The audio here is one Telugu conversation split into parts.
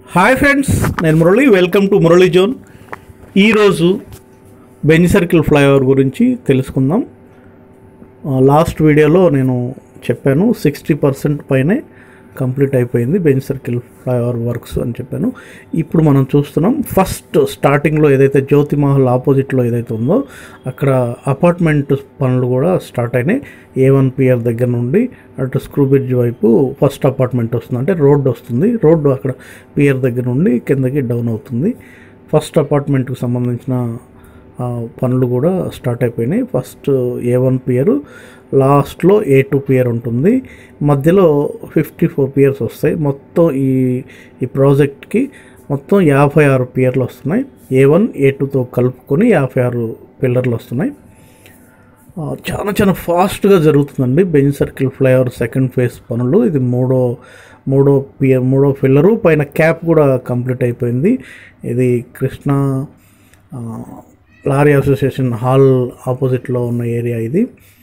హాయ్ ఫ్రెండ్స్ నేను Murali welcome to Murali zone ఈరోజు బెంజ్ సర్కిల్ ఫ్లైఓవర్ గురించి తెలుసుకుందాం ఆ, లాస్ట్ వీడియోలో నేను చెప్పాను సిక్స్టీ పర్సెంట్ పైనే కంప్లీట్ అయిపోయింది బెంజ్ సర్కిల్ ఫ్లైఓవర్ వర్క్స్ అని చెప్పాను ఇప్పుడు మనం చూస్తున్నాం ఫస్ట్ స్టార్టింగ్లో ఏదైతే జ్యోతి మహల్ ఆపోజిట్లో ఏదైతే ఉందో అక్కడ అపార్ట్మెంట్ పనులు కూడా స్టార్ట్ అయినాయి ఏ వన్ పిఆర్ దగ్గర నుండి అటు స్క్రూ బ్రిడ్జ్ వైపు ఫస్ట్ అపార్ట్మెంట్ వస్తుంది అంటే రోడ్డు వస్తుంది రోడ్డు అక్కడ పిఆర్ దగ్గర నుండి కిందకి డౌన్ అవుతుంది ఫస్ట్ అపార్ట్మెంట్కి సంబంధించిన ఆ, పనులు కూడా స్టార్ట్ అయిపోయినాయి ఫస్ట్ ఏ వన్ పియర్ లాస్ట్లో ఏ టూ పియర్ ఉంటుంది మధ్యలో ఫిఫ్టీ ఫోర్ పియర్స్ వస్తాయి మొత్తం ఈ ఈ ప్రాజెక్ట్కి మొత్తం యాభై ఆరు పియర్లు వస్తున్నాయి ఏ వన్ ఏ టూతో కలుపుకొని యాభై ఆరు పిల్లర్లు వస్తున్నాయి ఆ, చాలా చాలా ఫాస్ట్గా జరుగుతుందండి Benz circle flyover second phase పనులు ఇది మూడో మూడో పియర్ మూడో ఫిల్లరు పైన క్యాప్ కూడా కంప్లీట్ అయిపోయింది ఇది కృష్ణా ఆ, లారీ అసోసియేషన్ హాల్ ఆపోజిట్లో ఉన్న ఏరియా ఇది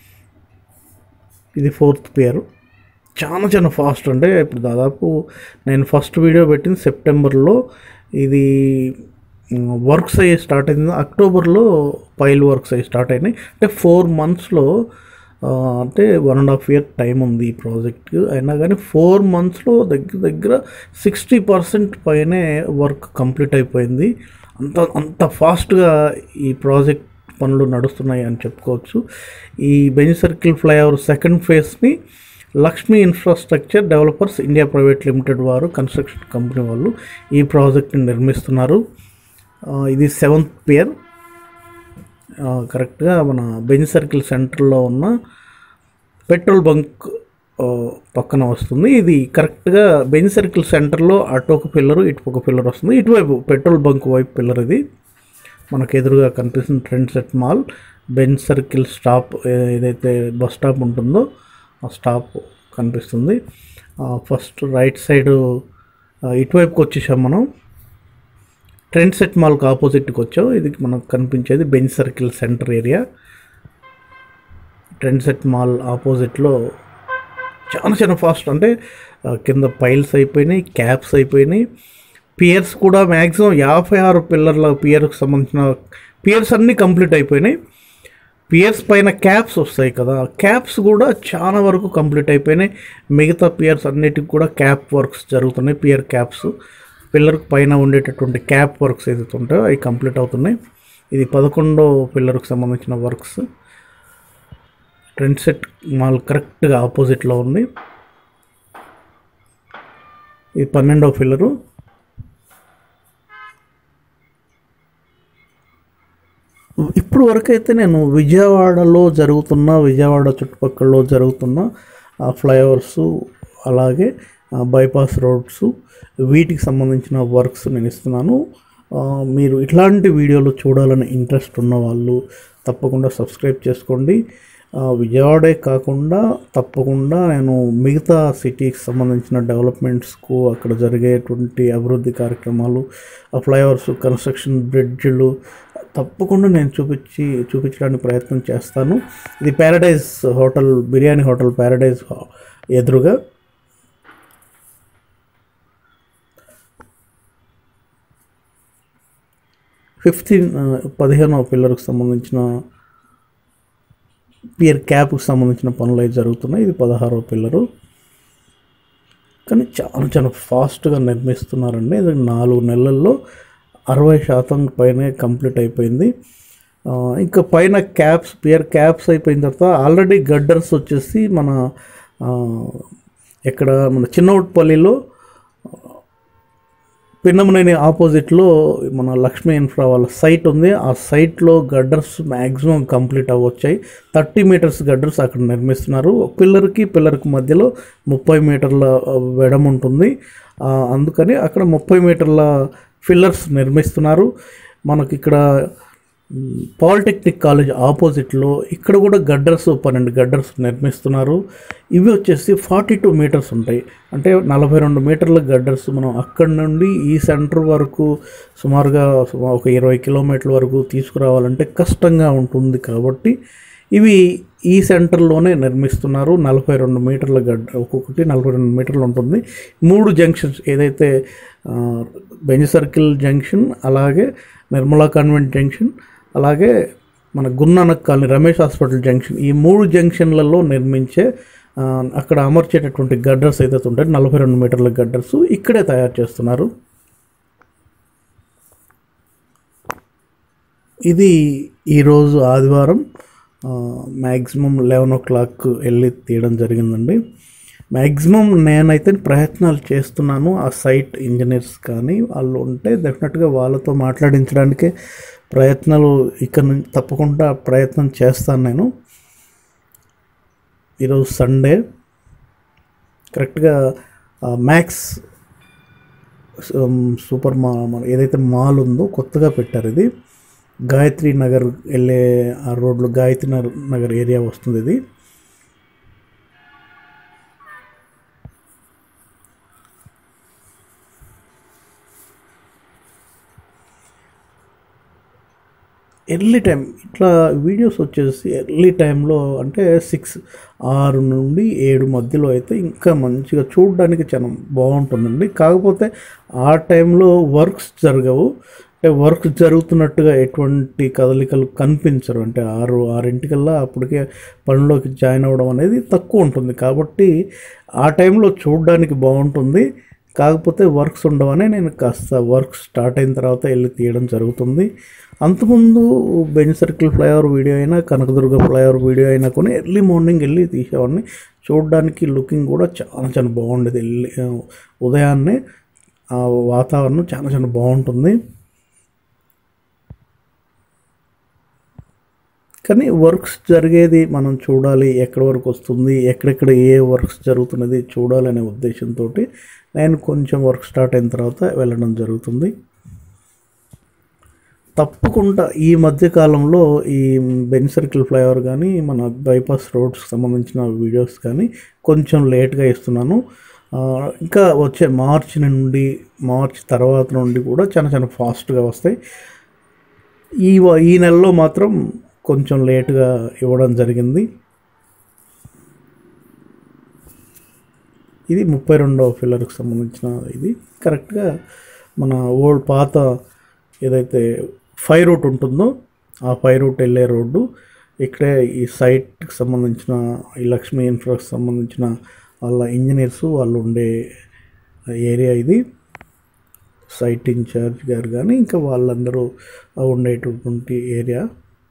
ఇది ఫోర్త్ పియర్ చాలా చాలా ఫాస్ట్ అంటే ఇప్పుడు దాదాపు నేను ఫస్ట్ వీడియో పెట్టింది సెప్టెంబర్లో ఇది వర్క్స్ అయ్యి స్టార్ట్ అయింది అక్టోబర్లో పైల్ వర్క్స్ అయ్యి స్టార్ట్ అయినాయి అంటే ఫోర్ మంత్స్లో అంటే one and half year time ఉంది ఈ ప్రాజెక్ట్ అయినా కానీ ఫోర్ మంత్స్లో దగ్గర దగ్గర సిక్స్టీ పర్సెంట్ పైనే వర్క్ కంప్లీట్ అయిపోయింది అంత అంత ఫాస్ట్గా ఈ ప్రాజెక్ట్ పనులు నడుస్తున్నాయి అని చెప్పుకోవచ్చు ఈ బెంజ్ సర్కిల్ ఫ్లైఓవర్ సెకండ్ ఫేజ్ని Lakshmi infrastructure developers India private limited వారు కన్స్ట్రక్షన్ కంపెనీ వాళ్ళు ఈ ప్రాజెక్ట్ని నిర్మిస్తున్నారు ఆ, ఇది సెవెంత్ పియర్ కరెక్ట్గా మన బెంజ్ సర్కిల్ సెంటర్లో ఉన్న పెట్రోల్ బంక్ ఆ, పక్కన వస్తుంది ఇది కరెక్ట్గా బెంజ్ సర్కిల్ సెంటర్లో అటు ఒక పిల్లరు ఇటు ఒక పిల్లర్ వస్తుంది ఇటువైపు పెట్రోల్ బంక్ వైపు పిల్లర్ ఇది మనకు ఎదురుగా కనిపిస్తుంది trend set mall Benz circle stop ఏ- ఏదైతే బస్ స్టాప్ ఉంటుందో ఆ స్టాప్ కనిపిస్తుంది ఆ, ఫస్ట్ రైట్ సైడ్ ఆ, ఇటువైపుకి వచ్చేసాం మనం ట్రెండ్ సెట్ మాల్కి ఆపోజిట్కి వచ్చాం ఇది మనకు కనిపించేది Benz circle center area trend set mall ఆపోజిట్లో చాలా చాలా ఫాస్ట్ అంటే ఆ, కింద పైల్స్ అయిపోయినాయి క్యాప్స్ అయిపోయినాయి పియర్స్ కూడా మ్యాక్సిమం యాభై ఆరు పిల్లర్ల పియర్కి సంబంధించిన పియర్స్ అన్నీ కంప్లీట్ అయిపోయినాయి పియర్స్ పైన క్యాప్స్ వస్తాయి కదా క్యాప్స్ కూడా చాలా వరకు కంప్లీట్ అయిపోయినాయి మిగతా పియర్స్ అన్నిటికి కూడా క్యాప్ వర్క్స్ జరుగుతున్నాయి పియర్ క్యాప్స్ పిల్లర్ పైన ఉండేటటువంటి క్యాప్ వర్క్స్ ఏదైతే ఉంటాయో అవి కంప్లీట్ అవుతున్నాయి ఇది పదకొండో పిల్లర్కి సంబంధించిన వర్క్స్ ట్రెండ్ సెట్ మాల్ కరెక్ట్గా ఆపోజిట్లో ఉంది ఇది పన్నెండవ పిల్లరు ఇప్పుడు వరకు అయితే నేను విజయవాడలో జరుగుతున్న విజయవాడ చుట్టుపక్కల జరుగుతున్న ఆ ఫ్లైఓవర్స్ అలాగే ఆ బైపాస్ రోడ్స్ వీటికి సంబంధించిన వర్క్స్ నేను ఇస్తున్నాను ఆ, మీరు ఇట్లాంటి వీడియోలు చూడాలని ఇంట్రెస్ట్ ఉన్న వాళ్ళు తప్పకుండా సబ్స్క్రైబ్ చేసుకోండి ఆ, విజయవాడే కాకుండా తప్పకుండా నేను మిగతా సిటీకి సంబంధించిన డెవలప్మెంట్స్కు అక్కడ జరిగేటువంటి అభివృద్ధి కార్యక్రమాలు ఆ ఫ్లైఓవర్స్ కన్స్ట్రక్షన్ బ్రిడ్జ్లు తప్పకుండా నేను చూపించి చూపించడానికి ప్రయత్నం చేస్తాను ఇది Paradise hotel biryani hotel Paradise ఎదురుగా ఫిఫ్టీన్ పదిహేనవ పిల్లర్కి సంబంధించిన పియర్ క్యాప్కి సంబంధించిన పనులు అయితే జరుగుతున్నాయి ఇది పదహారవ పిల్లరు కానీ చాలా చాలా ఫాస్ట్గా నిర్మిస్తున్నారండి ఇది నాలుగు నెలల్లో అరవై శాతం పైనే కంప్లీట్ అయిపోయింది ఆ, ఇంకా పైన క్యాప్స్ పియర్ క్యాప్స్ అయిపోయిన తర్వాత ఆల్రెడీ గడ్డర్స్ వచ్చేసి మన ఆ, ఎక్కడ మన చిన్నవుట్పల్లిలో పిన్నమనేని ఆపోజిట్లో మన లక్ష్మీ ఇన్ఫ్రా వాళ్ళ సైట్ ఉంది ఆ సైట్లో గడ్డర్స్ మ్యాక్సిమం కంప్లీట్ అవ్వచ్చాయి థర్టీ మీటర్స్ గడ్డర్స్ అక్కడ నిర్మిస్తున్నారు పిల్లర్కి పిల్లర్కి మధ్యలో ముప్పై మీటర్ల ఆ, వెడమ ఉంటుంది ఆ, అందుకని అక్కడ ముప్పై మీటర్ల ఫిల్లర్స్ నిర్మిస్తున్నారు మనకి ఇక్కడ మ్, పాలిటెక్నిక్ కాలేజ్ ఆపోజిట్లో ఇక్కడ కూడా గడ్డర్స్ పన్నెండు గడ్డర్స్ నిర్మిస్తున్నారు ఇవి వచ్చేసి ఫార్టీ టూ మీటర్స్ ఉంటాయి అంటే నలభై రెండు మీటర్ల గడ్డర్స్ మనం అక్కడి నుండి ఈ సెంటర్ వరకు సుమారుగా సుమా- ఒక ఇరవై కిలోమీటర్ల వరకు తీసుకురావాలంటే కష్టంగా ఉంటుంది కాబట్టి ఇవి ఈ సెంటర్లోనే నిర్మిస్తున్నారు నలభై రెండు మీటర్ల గడ్డ ఒక్కొక్కటి నలభై రెండు మీటర్లు ఉంటుంది మూడు జంక్షన్స్ ఏదైతే ఆ, బెంజ్ సర్కిల్ జంక్షన్ అలాగే నిర్మలా కాన్వెంట్ జంక్షన్ అలాగే మన Guru Nanak colony Ramesh hospital junction ఈ మూడు జంక్షన్లలో నిర్మించే ఆ, అక్కడ అమర్చేటటువంటి గడ్డర్స్ ఏదైతే ఉంటాయో నలభై రెండు మీటర్ల గడ్డర్స్ ఇక్కడే తయారు చేస్తున్నారు ఇది ఈరోజు ఆదివారం మ్యాక్సిమం లెవెన్ ఓ క్లాక్ వెళ్ళి తీయడం జరిగిందండి మ్యాక్సిమం నేనైతే ప్రయత్నాలు చేస్తున్నాను ఆ సైట్ ఇంజనీర్స్ కానీ వాళ్ళు ఉంటే డెఫినెట్గా వాళ్ళతో మాట్లాడించడానికి ప్రయత్నాలు ఇక్కడ నుంచి తప్పకుండా ప్రయత్నం చేస్తాను నేను ఈరోజు సండే కరెక్ట్గా మ్యాక్స్ సూపర్ మా మన ఏదైతే మాల్ ఉందో కొత్తగా పెట్టారు ఇది గాయత్రి నగర్ వెళ్ళే ఆ రోడ్లో గాయత్రి నగర్ నగర్ ఏరియా వస్తుంది ఇది ఎర్లీ టైం ఇట్లా వీడియోస్ వచ్చేసి ఎర్లీ టైంలో అంటే సిక్స్ ఆరు నుండి ఏడు మధ్యలో అయితే ఇంకా మంచిగా చూడడానికి చాలా బాగుంటుందండి కాకపోతే ఆ టైంలో వర్క్స్ జరగవు అంటే వర్క్ జరుగుతున్నట్టుగా ఎటువంటి కదలికలు కనిపించరు అంటే ఆరు ఆరింటికల్లా అప్పటికే పనిలోకి జాయిన్ అవ్వడం అనేది తక్కువ ఉంటుంది కాబట్టి ఆ టైంలో చూడడానికి బాగుంటుంది కాకపోతే వర్క్స్ ఉండవనే నేను కాస్త వర్క్ స్టార్ట్ అయిన తర్వాత వెళ్ళి తీయడం జరుగుతుంది అంతకుముందు బెంజ్ సర్కిల్ ఫ్లైఓవర్ వీడియో అయినా కనకదుర్గ ఫ్లైఓవర్ వీడియో అయినా కొన్ని ఎర్లీ మార్నింగ్ వెళ్ళి తీసేవాడిని చూడడానికి లుకింగ్ కూడా చాలా చాలా బాగుండేది ఎర్లీ ఉదయాన్నే ఆ వాతావరణం చాలా చాలా బాగుంటుంది కానీ వర్క్స్ జరిగేది మనం చూడాలి ఎక్కడి వరకు వస్తుంది ఎక్కడెక్కడ ఏ వర్క్స్ జరుగుతున్నది చూడాలి అనే ఉద్దేశంతో నేను కొంచెం వర్క్ స్టార్ట్ అయిన తర్వాత వెళ్ళడం జరుగుతుంది తప్పకుండా ఈ మధ్య కాలంలో ఈ బెంజ్ సర్కిల్ ఫ్లైఓవర్ కానీ మన బైపాస్ రోడ్స్కి సంబంధించిన వీడియోస్ కానీ కొంచెం లేట్గా ఇస్తున్నాను ఆ, ఇంకా వచ్చే మార్చి నుండి మార్చ్ తర్వాత నుండి కూడా చాలా చాలా ఫాస్ట్గా వస్తాయి ఈ వ- ఈ నెలలో మాత్రం కొంచెం లేట్గా ఇవ్వడం జరిగింది ఇది ముప్పై రెండవ ఫిల్లర్కి సంబంధించిన ఇది కరెక్ట్గా మన ఓల్డ్ పాత ఏదైతే ఫై రూట్ ఉంటుందో ఆ ఫై రూట్ వెళ్ళే రోడ్డు ఇక్కడే ఈ సైట్కి సంబంధించిన ఈ లక్ష్మీ ఇన్ఫ్రాకి సంబంధించిన వాళ్ళ ఇంజనీర్స్ వాళ్ళు ఉండే ఏరియా ఇది సైట్ ఇన్ఛార్జ్ గారు కానీ ఇంకా వాళ్ళందరూ ఉండేటటువంటి area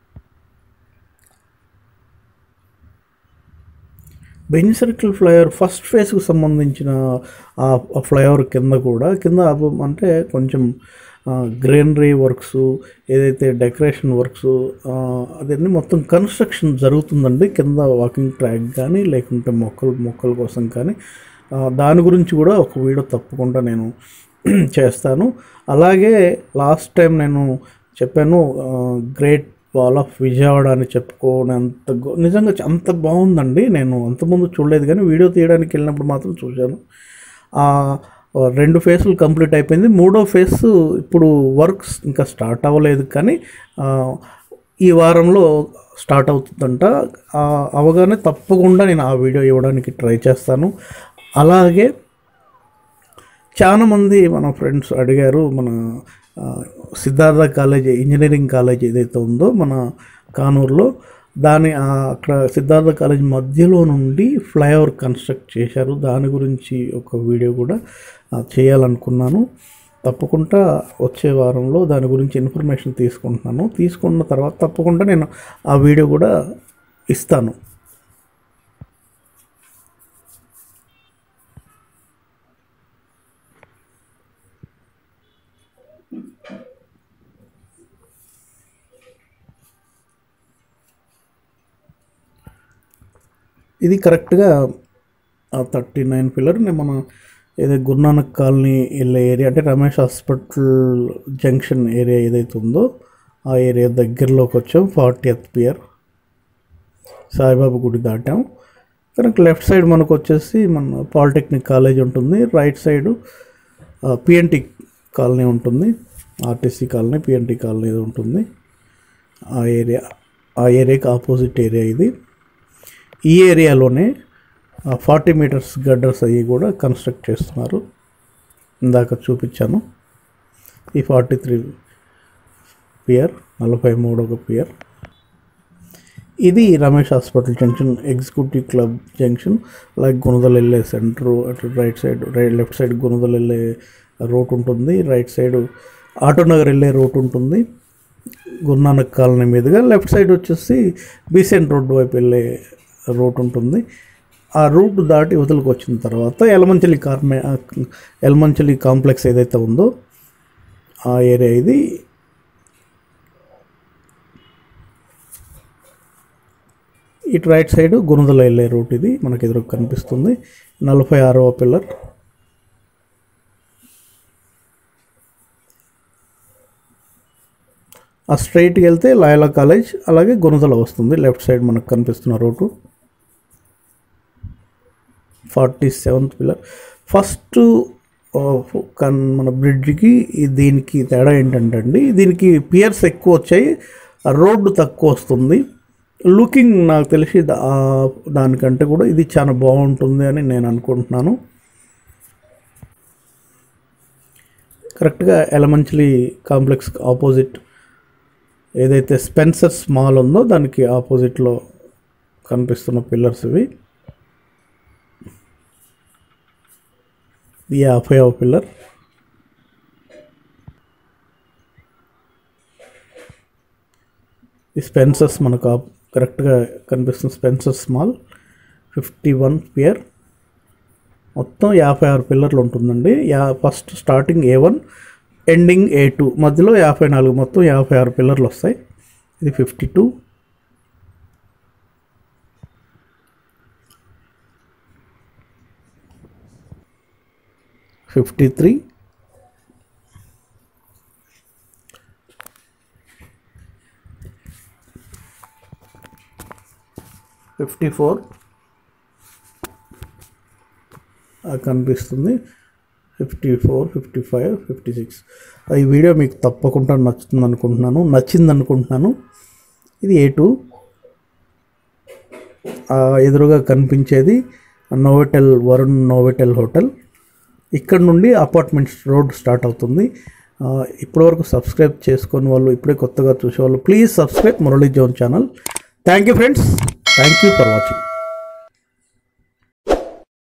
Benz circle flyover first ఫేజ్కి సంబంధించిన ఆ ఆ ఫ్లైఓవర్ కింద కూడా కింద అబ- అంటే కొంచెం గ్రీనరీ వర్క్స్ ఏదైతే డెకరేషన్ వర్క్స్ అదన్నీ మొత్తం కన్స్ట్రక్షన్ జరుగుతుందండి కింద వాకింగ్ ట్రాక్ కానీ లేకుంటే మొక్కలు మొక్కల కోసం కానీ ఆ, దాని గురించి కూడా ఒక వీడియో తప్పకుండా నేను చేస్తాను అలాగే లాస్ట్ టైం నేను చెప్పాను గ్రేట్ వాల్ ఆఫ్ విజయవాడ అని చెప్పుకోనంత గొ- నిజంగా చ- అంత బాగుందండి నేను అంతకుముందు చూడలేదు కానీ వీడియో తీయడానికి వెళ్ళినప్పుడు మాత్రం చూశాను ఆ రెండు ఫేస్లు కంప్లీట్ అయిపోయింది మూడో ఫేస్ ఇప్పుడు వర్క్స్ ఇంకా స్టార్ట్ అవ్వలేదు కానీ ఆ, ఈ వారంలో స్టార్ట్ అవుతుందంట ఆ, అవగానే తప్పకుండా నేను ఆ వీడియో ఇవ్వడానికి ట్రై చేస్తాను అలాగే చాలామంది మన ఫ్రెండ్స్ అడిగారు మన ఆ, సిద్ధార్థ కాలేజ్ ఇంజనీరింగ్ కాలేజ్ ఏదైతే ఉందో మన కానూరులో దాని ఆ, అక్కడ సిద్ధార్థ కాలేజ్ మధ్యలో నుండి ఫ్లైఓవర్ కన్స్ట్రక్ట్ చేశారు దాని గురించి ఒక వీడియో కూడా ఆ, చేయాలనుకున్నాను తప్పకుండా వచ్చే వారంలో దాని గురించి ఇన్ఫర్మేషన్ తీసుకుంటున్నాను తీసుకున్న తర్వాత తప్పకుండా నేను ఆ వీడియో కూడా ఇస్తాను ఇది కరెక్ట్గా థర్టీ నైన్ పిల్లర్ మన ఏదో గురునానక్ కాలనీ వెళ్ళే ఏరియా అంటే రమేష్ హాస్పిటల్ జంక్షన్ ఏరియా ఏదైతే ఉందో ఆ ఏరియా దగ్గరలోకి వచ్చాం ఫార్టీ పియర్ సాయిబాబా గుడి దాటాం కనుక లెఫ్ట్ సైడ్ మనకు వచ్చేసి మన పాలిటెక్నిక్ కాలేజ్ ఉంటుంది రైట్ సైడ్ పిఎన్టీ కాలనీ ఉంటుంది ఆర్టీసీ కాలనీ పిఎన్టీ కాలనీ ఏదో ఉంటుంది ఆ ఏరియా ఆ ఏరియాకి ఆపోజిట్ ఏరియా ఇది ఈ ఏరియాలోనే ఫార్టీ మీటర్స్ గడ్డర్స్ అవి కూడా కన్స్ట్రక్ట్ చేస్తున్నారు ఇందాక చూపించాను ఈ ఫార్టీ త్రీ పియర్ నలభై మూడవ పియర్ ఇది Ramesh hospital junction executive club junction అలాగే గుణదలు వెళ్ళే సెంటర్ అటు right side right left side Gunadala వెళ్ళే రోడ్ ఉంటుంది రైట్ సైడ్ ఆటోనగర్ వెళ్ళే రోడ్ ఉంటుంది గురునానక్ కాలనీ మీదుగా లెఫ్ట్ సైడ్ వచ్చేసి బీసెంట్ రోడ్డు వైపు వెళ్ళే రూట్ ఉంటుంది ఆ రూట్ దాటి ఇవతలకు వచ్చిన తర్వాత ఎలమంచలి కార్మే ఎలమంచలి కాంప్లెక్స్ ఏదైతే ఉందో ఆ ఏరియా ఇది ఇటు రైట్ సైడ్ గుణదల వెళ్ళే రూట్ ఇది మనకి ఎదురు కనిపిస్తుంది నలభై ఆరవ పిల్లర్ ఆ స్ట్రైట్కి వెళ్తే లాయలా కాలేజ్ అలాగే గుణదల వస్తుంది లెఫ్ట్ సైడ్ మనకు కనిపిస్తున్న route forty seventh pillar first కన్ మన బ్రిడ్జ్కి దీనికి తేడా ఏంటంటే అండి దీనికి పియర్స్ ఎక్కువ వచ్చాయి రోడ్డు తక్కువ వస్తుంది లుకింగ్ నాకు తెలిసి దా- ఆ దానికంటే కూడా ఇది చాలా బాగుంటుంది అని నేను అనుకుంటున్నాను కరెక్ట్గా ఎలమంచిలి కాంప్లెక్స్ ఆపోజిట్ ఏదైతే స్పెన్సర్స్ మాల్ ఉందో దానికి ఆపోజిట్లో కనిపిస్తున్న పిల్లర్స్ ఇవి ఇది యాభైవ పిల్లర్ ఈ స్పెన్సర్స్ మనకు ఆ- కరెక్ట్గా కనిపిస్తున్న Spencer's mall fifty one pier మొత్తం యాభై ఆరు పిల్లర్లు ఉంటుందండి yeah first starting A one ending A two మధ్యలో యాభై నాలుగు మొత్తం యాభై ఆరు పిల్లర్లు వస్తాయి ఇది fifty two fifty three fifty four కనిపిస్తుంది fifty four fifty five fifty six ఈ వీడియో మీకు తప్పకుండా నచ్చుతుంది అనుకుంటున్నాను నచ్చింది అనుకుంటున్నాను ఇది ఏ టూ ఎదురుగా కనిపించేది నోవెటెల్ వరుణ్ నోవెటెల్ హోటల్ ఇక్కడ నుండి అపార్ట్మెంట్స్ రోడ్ స్టార్ట్ అవుతుంది ఆ, ఇప్పటివరకు సబ్స్క్రైబ్ చేసుకొని వాళ్ళు ఇప్పుడే కొత్తగా చూసేవాళ్ళు please subscribe Murali zone channel thank you friends thank you for watching